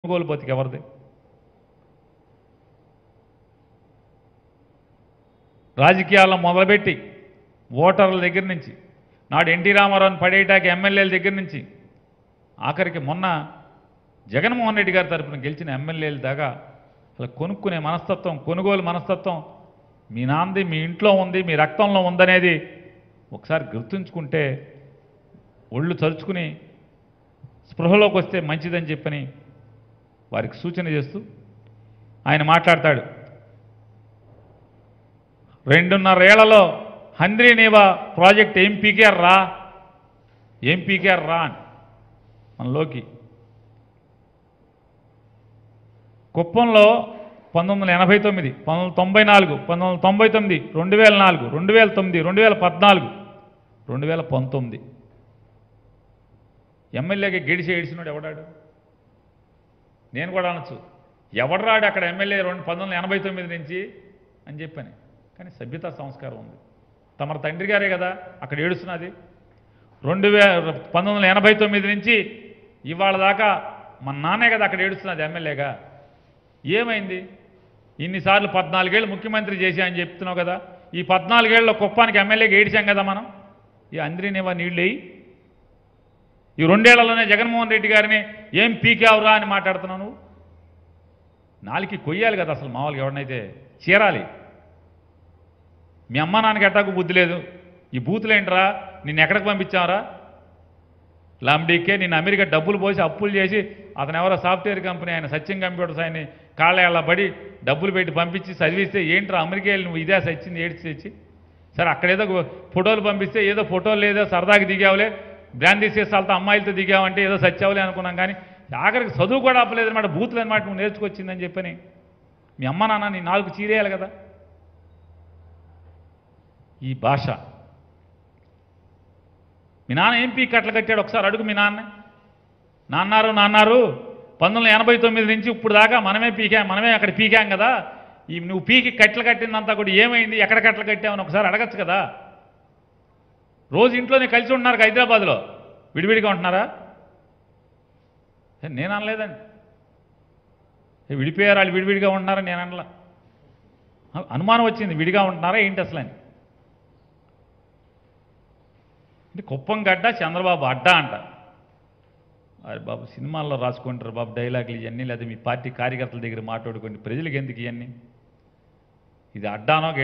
కొనుగోలు బతికి ఎవరిది రాజకీయాల్లో మొదలుపెట్టి ఓటర్ల దగ్గర నుంచి నాడు ఎన్టీ రామారావుని పడేయటానికి ఎమ్మెల్యేల దగ్గర నుంచి ఆఖరికి మొన్న జగన్మోహన్ రెడ్డి గారి తరపున గెలిచిన ఎమ్మెల్యేల దాకా అలా కొనుక్కునే మనస్తత్వం కొనుగోలు మనస్తత్వం మీ నాంది మీ ఇంట్లో ఉంది మీ రక్తంలో ఉందనేది ఒకసారి గుర్తుంచుకుంటే ఒళ్ళు తలుచుకుని స్పృహలోకి వస్తే మంచిదని చెప్పని వారికి సూచన చేస్తూ ఆయన మాట్లాడతాడు రెండున్నరేళ్లలో హంద్రీనేవా ప్రాజెక్ట్ ఏం పీకారు రా ఏం పీకారు రా అని మనలోకి కుప్పంలో పంతొమ్మిది వందల ఎనభై తొమ్మిది పంతొమ్మిది వందల తొంభై నాలుగు పంతొమ్మిది వందల తొంభై తొమ్మిది రెండు వేల నాలుగు రెండు వేల తొమ్మిది రెండు వేల పద్నాలుగు రెండు వేల పంతొమ్మిది ఎమ్మెల్యేగా గెడిచి ఏడిచినాడు ఎవడాడు నేను కూడా అనొచ్చు ఎవడరాడు అక్కడ ఎమ్మెల్యే రెండు పంతొమ్మిది వందల ఎనభై తొమ్మిది నుంచి అని చెప్పని కానీ సభ్యతా సంస్కారం ఉంది తమర తండ్రి గారే కదా అక్కడ ఏడుస్తున్నది రెండు వే పంతొమ్మిది వందల ఎనభై తొమ్మిది నుంచి ఇవాళ దాకా మన నాన్నే కదా అక్కడ ఏడుస్తున్నది ఎమ్మెల్యేగా ఏమైంది ఇన్నిసార్లు పద్నాలుగేళ్ళు ముఖ్యమంత్రి చేశా అని చెప్తున్నావు కదా ఈ పద్నాలుగేళ్ళలో కుప్పానికి ఎమ్మెల్యేగా ఏడిచాం కదా మనం ఈ అంద్రినేవా నీళ్ళు వేయి ఈ రెండేళ్లలోనే జగన్మోహన్ రెడ్డి గారిని ఏం పీకావురా అని మాట్లాడుతున్నావు నువ్వు నాలుగు కొయ్యాలి కదా అసలు మామూలుగా ఎవరినైతే చీరాలి మీ అమ్మ నాన్నకి ఎట్టాకు బుద్ధి లేదు ఈ బూతులేంట్రా నిన్ను ఎక్కడికి పంపించావరా లాంబడీకే నేను అమెరికా డబ్బులు పోసి అప్పులు చేసి అతను ఎవరో సాఫ్ట్వేర్ కంపెనీ ఆయన సత్యం కంప్యూటర్స్ ఆయన కాళ్ళ పడి డబ్బులు పెట్టి పంపించి చదివిస్తే ఏంట్రా అమెరికా వెళ్ళి నువ్వు ఇదే సచ్చింది ఏడ్చి తెచ్చి సరే అక్కడేదో ఫోటోలు పంపిస్తే ఏదో ఫోటోలు లేదో సరదాకి దిగావులే బ్రాందీ సీసాలతో అమ్మాయిలతో దిగావంటే ఏదో సచ్చావులే అనుకున్నాం కానీ ఆఖరికి చదువు కూడా అప్పలేదు అనమాట బూతులు అనమాట నువ్వు నేర్చుకొచ్చిందని చెప్పని మీ అమ్మ నాన్న నీ నాలుగు చీరేయాలి కదా ఈ భాష మీ నాన్న ఏం పీక్ కట్టలు కట్టాడు ఒకసారి అడుగు మీ నాన్న నాన్నారు నాన్నారు పంతొమ్మిది వందల ఎనభై తొమ్మిది నుంచి ఇప్పుడు దాకా మనమే పీకాం మనమే అక్కడ పీకాం కదా ఈ నువ్వు పీకి కట్టెలు కట్టిందంతా కూడా ఏమైంది ఎక్కడ కట్టలు కట్టామని ఒకసారి అడగచ్చు కదా రోజు ఇంట్లోనే కలిసి ఉంటున్నారు హైదరాబాద్లో విడివిడిగా ఉంటున్నారా ఏ, నేను అనలేదండి ఏ, విడిపోయారు వాళ్ళు విడివిడిగా ఉంటున్నారని నేను అనలా అ- అనుమానం వచ్చింది విడిగా ఉంటున్నారా ఏంటి అసలు అని అంటే కుప్పం గడ్డ చంద్రబాబు అడ్డా అంట అరే బాబు సినిమాల్లో రాసుకుంటారు బాబు డైలాగులు ఇవన్నీ లేదా మీ పార్టీ కార్యకర్తల దగ్గర మాట్లాడుకోండి ప్రజలకు ఎందుకు ఇవన్నీ ఇది అడ్డానో